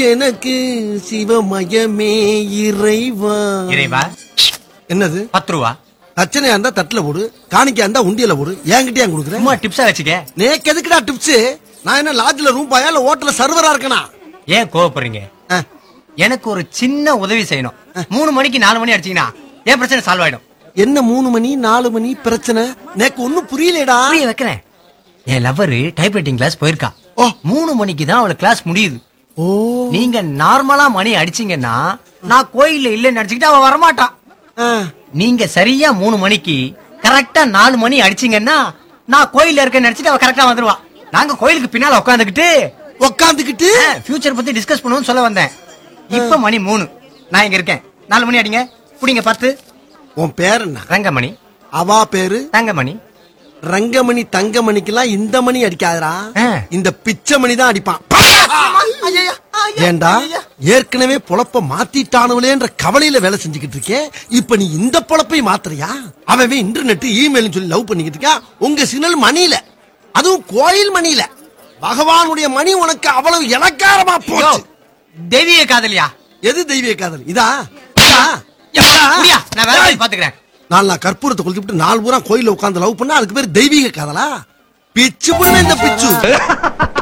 எனக்கு சிவமயமே இறைவா இறைவா என்னது பத்து ரூபா தச்சனையா இருந்தா தட்டுல போடு காணிக்கையா இருந்தா உண்டியல போடு என்கிட்ட ஏன் கொடுக்குறேன் சும்மா டிப்ஸா வச்சுக்க நேக்கு எதுக்குடா டிப்ஸ் நான் என்ன லாட்ஜ்ல ரூம் பாயா இல்ல ஹோட்டல்ல சர்வரா இருக்கனா ஏன் கோவப்படுறீங்க ஆ, எனக்கு ஒரு சின்ன உதவி செய்யணும் மூணு மணிக்கு நாலு மணி அடிச்சீங்கன்னா என் பிரச்சனை சால்வ் ஆயிடும் என்ன மூணு மணி நாலு மணி பிரச்சனை நேக்கு ஒண்ணும் புரியலடா புரிய வைக்கிறேன் என் லவ்வரு டைப்ரைட்டிங் கிளாஸ் போயிருக்கா ஓ. மூணு மணிக்கு தான் அவளுக்கு கிளாஸ் முடியுது ஓ நீங்க நார்மலா மணி அடிச்சீங்கன்னா நான் கோயில்ல இல்லைன்னு நினைச்சுக்கிட்டு அவ வரமாட்டான் ஆ, நீங்க சரியா மூணு மணிக்கு கரெக்டா நாலு மணி அடிச்சீங்கன்னா நான் கோயில்ல இருக்கேன்னு நினைச்சிட்டு அவ கரெக்டா வந்துருவா நாங்க கோயிலுக்கு பின்னால உட்காந்துக்கிட்டு உக்காந்துக்கிட்டு ஃபியூச்சர் பத்தி டிஸ்கஸ் பண்ணுவோம்னு சொல்ல வந்தேன் இப்ப மணி மூணு நான் இங்க இருக்கேன் நாலு மணி அடிங்க புடிங்க பத்து உன் பேர் என்ன ரங்கமணி அவா பேரு தங்கமணி ரங்கமணி தங்கமணிக்கெல்லாம் இந்த மணி அடிக்காதடா ஆ. இந்த பிச்சை மணி தான் அடிப்பான் ஏண்டா ஏற்கனவே பொழப்ப மாத்திட்டானுங்களேன்ற கவலையில வேலை செஞ்சுக்கிட்டு இருக்கேன் இப்ப நீ இந்த பொழப்பை மாத்துறியா அவன் இன்டர்நெட் இமெயில் சொல்லி லவ் பண்ணிக்கிட்டு இருக்கா உங்க சிக்னல் மணியில அதுவும் கோயில் மணியில பகவானுடைய மணி உனக்கு அவ்வளவு இலக்காரமா யோ, போச்சு தெய்வீக காதலியா எது தெய்வீக காதல் இதா இதா? இதா? புரியா நான் வேற வழி பாத்துக்கிறேன் நாலு நான் கற்பூரத்தை கொளுத்திவிட்டு நாலு பூரா கோயில்ல உட்கார்ந்து லவ் பண்ணா அதுக்கு பேர் தெய்வீக காதலா பிச்சு புடுவேன் இந்த பிச்சு